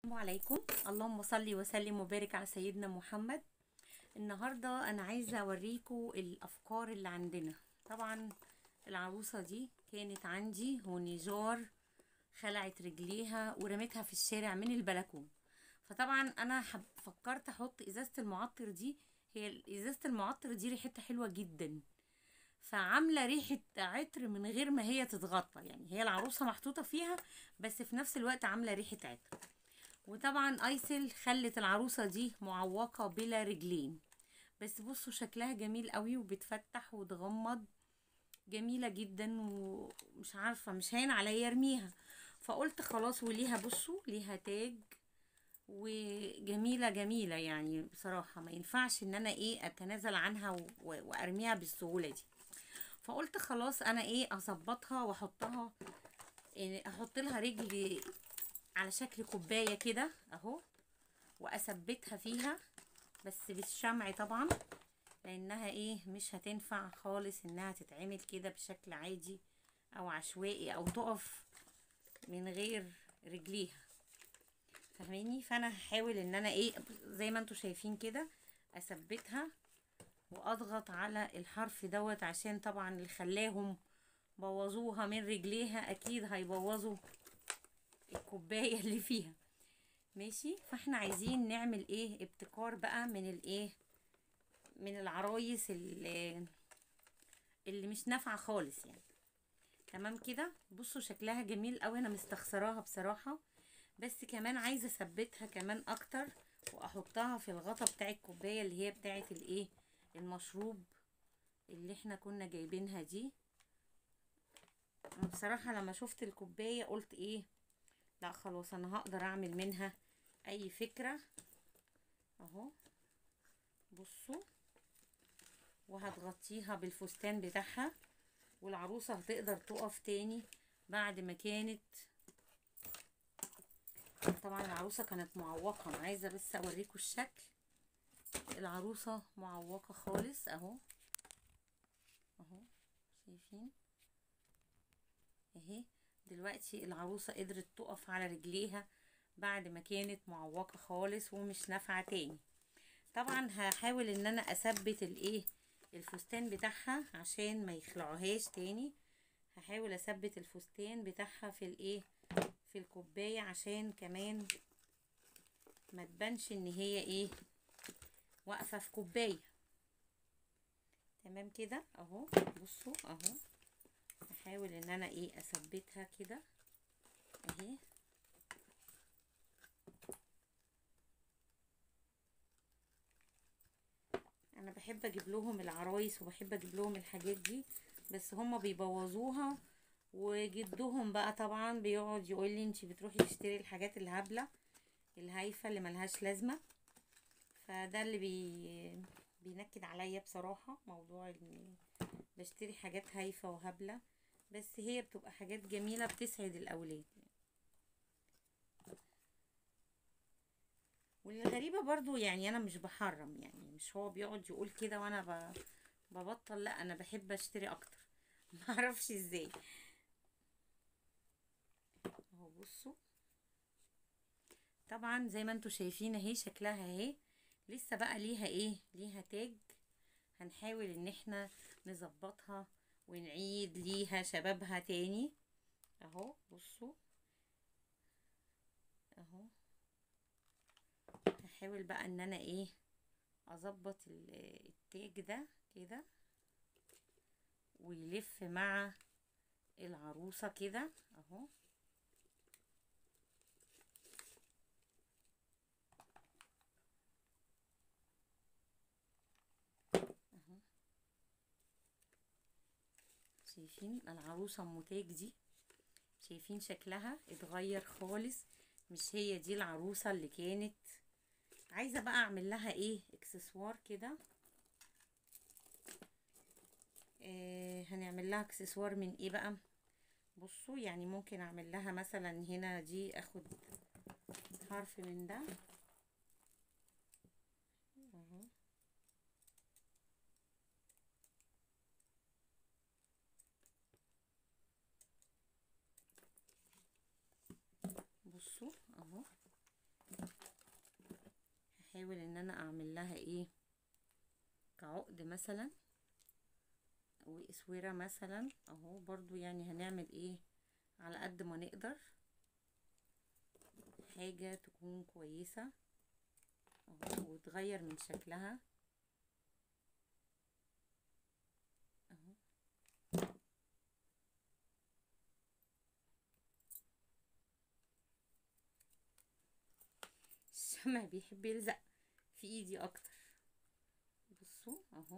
السلام عليكم اللهم صل وسلم وبارك على سيدنا محمد النهارده انا عايزه اوريكم الافكار اللي عندنا طبعا العروسه دي كانت عندي ونيجار خلعت رجليها ورمتها في الشارع من البلكون فطبعا انا حب فكرت احط ازازه المعطر دي هي ازازه المعطر دي ريحتها حلوه جدا فعامله ريحه عطر من غير ما هي تتغطى يعني هي العروسه محطوطه فيها بس في نفس الوقت عامله ريحه عطر وطبعا ايسل خلت العروسه دي معوقه بلا رجلين بس بصوا شكلها جميل قوي وبتفتح وتغمض جميله جدا ومش عارفه مش هين عليا ارميها فقلت خلاص وليها بصوا ليها تاج وجميله جميله يعني بصراحه ما ينفعش ان انا ايه اتنازل عنها و- وارميها بالسهوله دي فقلت خلاص انا ايه اظبطها واحطها يعني احط لها رجل على شكل كوبايه كده اهو واثبتها فيها بس بالشمع طبعا لانها ايه مش هتنفع خالص انها تتعمل كده بشكل عادي او عشوائي او تقف من غير رجليها فاهميني فانا هحاول ان انا ايه زي ما انتوا شايفين كده اثبتها واضغط على الحرف دوت عشان طبعا اللي خلاهم بوظوها من رجليها اكيد هيبوظوا الكوبايه اللي فيها ماشي فاحنا عايزين نعمل ايه ابتكار بقى من الايه من العرايس اللي, اللي مش نافعه خالص يعني تمام كده بصوا شكلها جميل قوي انا مستخسراها بصراحه بس كمان عايزه اثبتها كمان اكتر واحطها في الغطا بتاع الكوبايه اللي هي بتاعه الايه المشروب اللي احنا كنا جايبينها دي أنا بصراحه لما شفت الكوبايه قلت ايه لا خلاص انا هقدر اعمل منها اي فكره اهو بصوا وهتغطيها بالفستان بتاعها والعروسه هتقدر تقف تاني بعد ما كانت طبعا العروسه كانت معوقه انا عايزه بس اوريكم الشكل العروسه معوقه خالص اهو اهو شايفين اهي دلوقتي العروسه قدرت تقف على رجليها بعد ما كانت معوقه خالص ومش نافعه تاني طبعا هحاول ان انا اثبت الايه الفستان بتاعها عشان ما يخلعوهاش تاني هحاول اثبت الفستان بتاعها في الايه في الكوبايه عشان كمان ما تبانش ان هي ايه واقفه في كوبايه تمام كده اهو بصوا اهو هحاول ان انا ايه اثبتها كده اهي انا بحب اجيب لهم العرايس وبحب اجيب لهم الحاجات دي بس هما بيبوظوها وجدهم بقى طبعا بيقعد يقول لي انتي بتروحي تشتري الحاجات الهبله الهايفه اللي ملهاش لازمه فده اللي بي بينكد عليا بصراحه موضوع ان بشتري حاجات هايفه وهبله بس هي بتبقى حاجات جميله بتسعد الاولاد والغريبه برضو يعني انا مش بحرم يعني مش هو بيقعد يقول كده وانا ب... ببطل لا انا بحب اشتري اكتر معرفش ازاي اهو بصوا طبعا زي ما انتوا شايفين اهي شكلها اهي لسه بقى ليها ايه ليها تاج هنحاول ان احنا نظبطها ونعيد ليها شبابها تاني اهو بصوا اهو هحاول بقى ان انا ايه اظبط التاج ده كده ويلف مع العروسة كده اهو اهو شايفين العروسة ام تاج دي شايفين شكلها اتغير خالص مش هي دي العروسة اللي كانت عايزة بقى اعمل لها ايه اكسسوار كده آه هنعمل لها اكسسوار من ايه بقى بصوا يعني ممكن اعمل لها مثلا هنا دي اخد حرف من ده اهو بصوا اهو هحاول ان انا اعمل لها ايه كعقد مثلا واسوره مثلا اهو برضو يعني هنعمل ايه على قد ما نقدر حاجة تكون كويسة اهو وتغير من شكلها اهو الشمع بيحب يلزق في ايدي اكتر بصوا اهو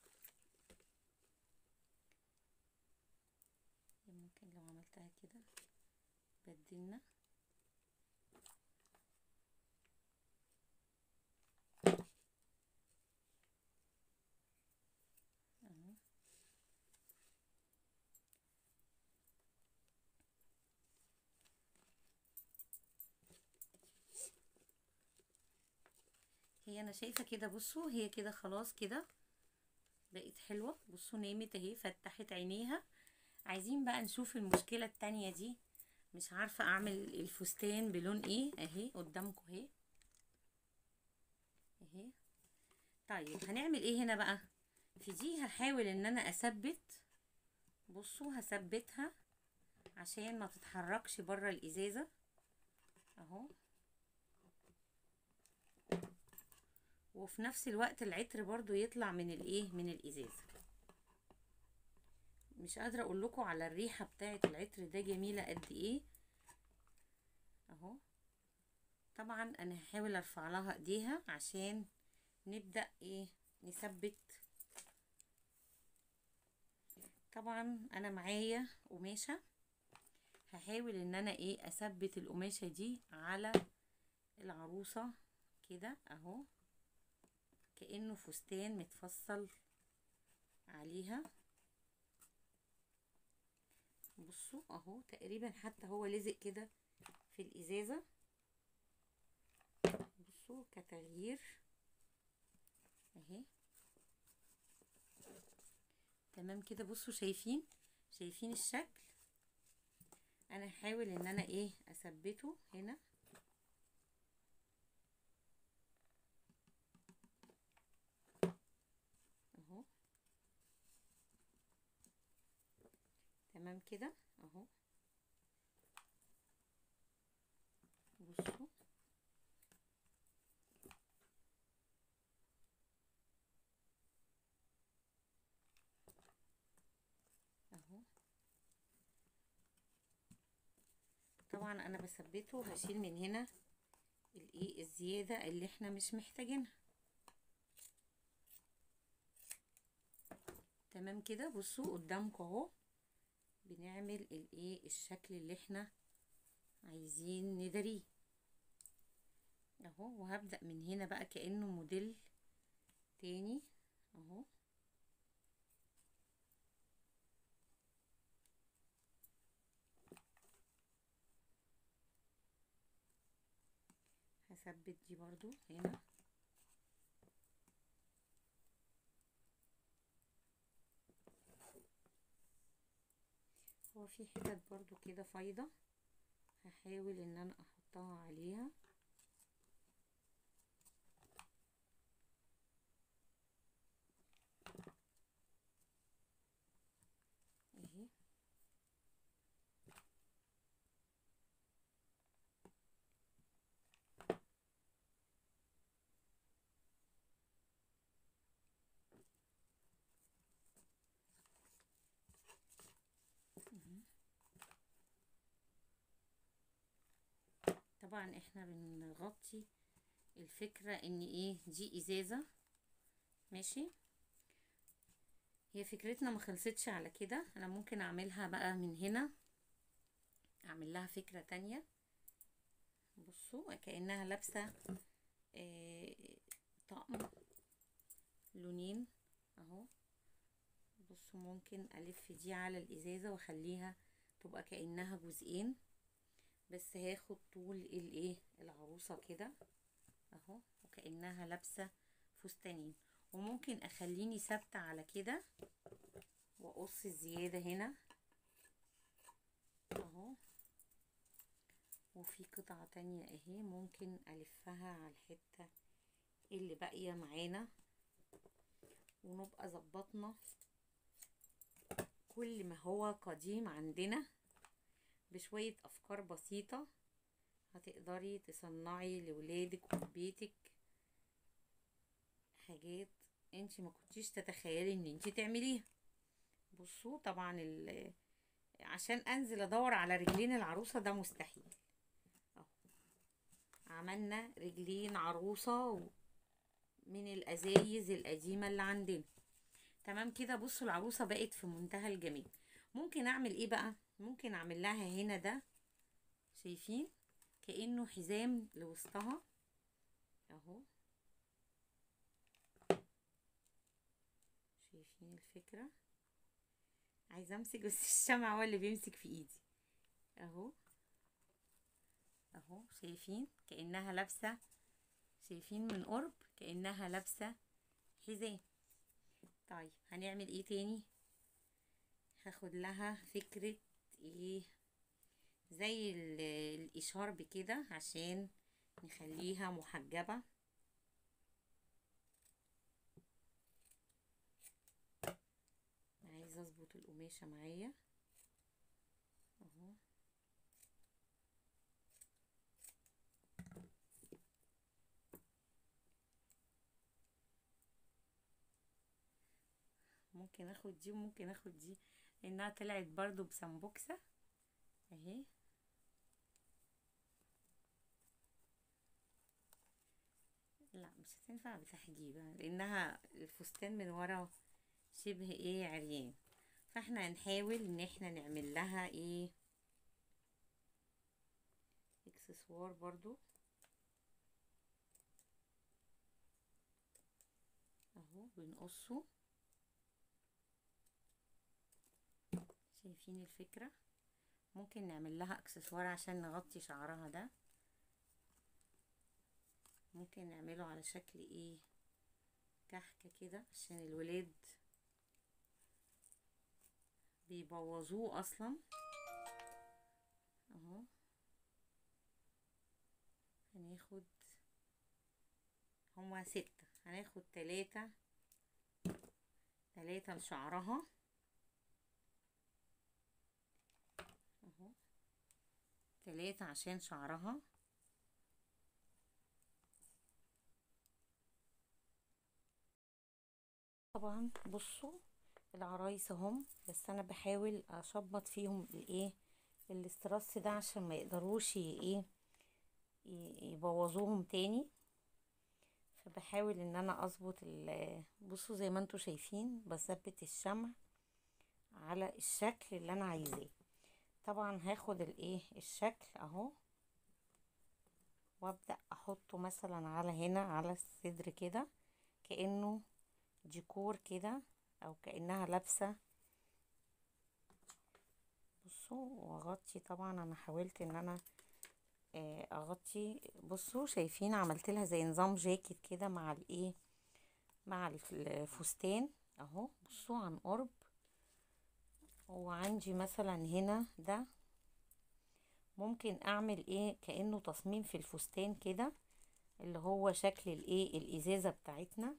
ممكن لو عملتها كده بدلنا اهو هي انا شايفه كده بصوا هي كده خلاص كده بقت حلوه بصوا نامت اهي فتحت عينيها عايزين بقى نشوف المشكله التانية دي مش عارفه اعمل الفستان بلون ايه اهي قدامكم اهي اهي طيب هنعمل ايه هنا بقى في دي هحاول ان انا اثبت بصوا هثبتها عشان ما تتحركش بره الازازه اهو وفي نفس الوقت العطر برضو يطلع من الايه من الازازه مش قادره اقول لكم على الريحه بتاعه العطر ده جميله قد ايه اهو طبعا انا هحاول ارفع لها ايديها عشان نبدا ايه نثبت طبعا انا معايا قماشه هحاول ان انا ايه اثبت القماشه دي على العروسه كده اهو كانه فستان متفصل عليها بصوا اهو تقريبا حتى هو لزق كده في الازازه بصوا كتغيير اهي تمام كده بصوا شايفين شايفين الشكل انا هحاول ان انا ايه اثبته هنا اهو تمام كده اهو بصوا اهو طبعا انا بثبته هشيل من هنا الايه الزياده اللي احنا مش محتاجينها تمام كده بصوا قدامكم اهو بنعمل الايه الشكل اللي احنا عايزين نداريه اهو وهبدأ من هنا بقى كأنه موديل تاني اهو هثبت دي برضو هنا هو في حتت برضو كده فايضة هحاول ان انا احطها عليها اهي طبعا احنا بنغطي الفكرة ان ايه دي ازازة ماشي هي فكرتنا ما خلصتش على كده انا ممكن اعملها بقى من هنا اعمل لها فكرة تانية بصوا كأنها لابسة آه طقم لونين اهو بصوا ممكن الف دي على الازازة واخليها تبقى كأنها جزئين بس هاخد طول الايه العروسة كده اهو وكأنها لابسة فستانين وممكن اخليني ثابتة على كده واقص الزيادة هنا اهو وفي قطعة تانية اهي ممكن الفها على الحتة اللي باقيه معانا ونبقى ظبطنا كل ما هو قديم عندنا بشويه افكار بسيطه هتقدري تصنعي لولادك ولبيتك حاجات انت ما كنتيش تتخيلي ان انت تعمليها بصوا طبعا ال عشان انزل ادور على رجلين العروسه ده مستحيل اهو عملنا رجلين عروسه من الازايز القديمه اللي عندنا تمام كده بصوا العروسه بقت في منتهى الجمال ممكن اعمل ايه بقى ممكن اعمل لها هنا ده شايفين كانه حزام لوسطها اهو شايفين الفكره عايزه امسك بس الشمع هو اللي بيمسك في ايدي اهو اهو شايفين كانها لابسه شايفين من قرب كانها لابسه حزام طيب هنعمل ايه تاني هاخد لها فكره ايه زي الاشارب كده عشان نخليها محجبه عايزه اظبط القماشه معايا اهو ممكن اخد دي وممكن اخد دي لانها طلعت برضو بسمبوكسه اهي لا مش هتنفع بتحجيبه لانها الفستان من ورا شبه ايه عريان فاحنا هنحاول ان احنا نعمل لها ايه اكسسوار برضو اهو بنقصه شايفين الفكرة ممكن نعمل لها اكسسوار عشان نغطي شعرها ده ممكن نعمله على شكل ايه كحكة كده عشان الولاد بيبوظوه اصلا اهو هناخد هما ستة هناخد تلاتة تلاتة لشعرها اهو تلاتة عشان شعرها طبعا بصوا العرايس اهم بس انا بحاول اشبط فيهم الايه الاسترس ده عشان ما يقدروش ايه يبوظوهم تاني فبحاول ان انا اظبط بصوا زي ما انتوا شايفين بثبت الشمع على الشكل اللي انا عايزاه طبعا هاخد الايه الشكل اهو وابدا احطه مثلا على هنا على الصدر كده كانه ديكور كده او كانها لابسه بصوا واغطي طبعا انا حاولت ان انا اغطي بصوا شايفين عملت لها زي نظام جاكيت كده مع الايه مع الفستان اهو بصوا عن قرب وعندي مثلا هنا ده ممكن اعمل ايه كانه تصميم في الفستان كده اللي هو شكل الايه الازازه بتاعتنا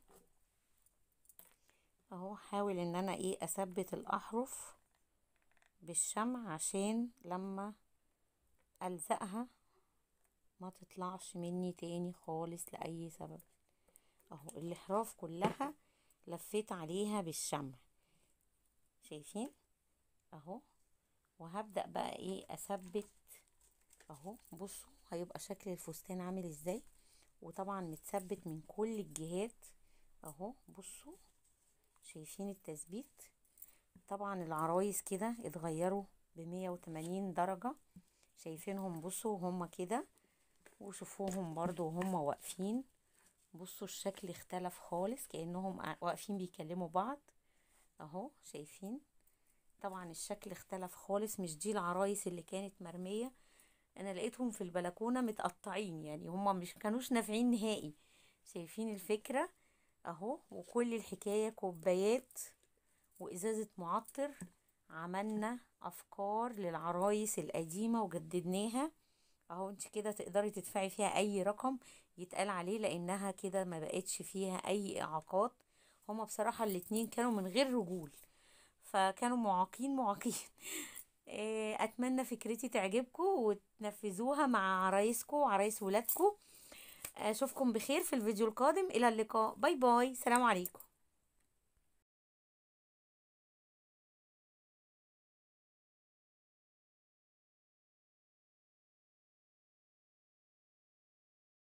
اهو حاول ان انا ايه اثبت الاحرف بالشمع عشان لما الزقها ما تطلعش مني تاني خالص لاي سبب اهو الاحراف كلها لفيت عليها بالشمع شايفين اهو وهبدأ بقى ايه اثبت اهو بصوا هيبقى شكل الفستان عامل ازاي وطبعا متثبت من كل الجهات اهو بصوا شايفين التثبيت طبعا العرايس كده اتغيروا بمية وتمانين درجة شايفينهم بصوا هما كده وشوفوهم برضو وهم واقفين بصوا الشكل اختلف خالص كأنهم واقفين بيكلموا بعض اهو شايفين طبعا الشكل اختلف خالص مش دي العرايس اللي كانت مرمية انا لقيتهم في البلكونة متقطعين يعني هما مش كانوش نافعين نهائي شايفين الفكرة اهو وكل الحكاية كوبايات وازازة معطر عملنا افكار للعرايس القديمة وجددناها اهو انت كده تقدري تدفعي فيها اي رقم يتقال عليه لانها كده ما بقتش فيها اي اعاقات هما بصراحة الاتنين كانوا من غير رجول فكانوا معاقين معاقين إيه، اتمنى فكرتي تعجبكم وتنفذوها مع عرايسكم وعرايس ولادكم اشوفكم بخير في الفيديو القادم الى اللقاء باي باي سلام عليكم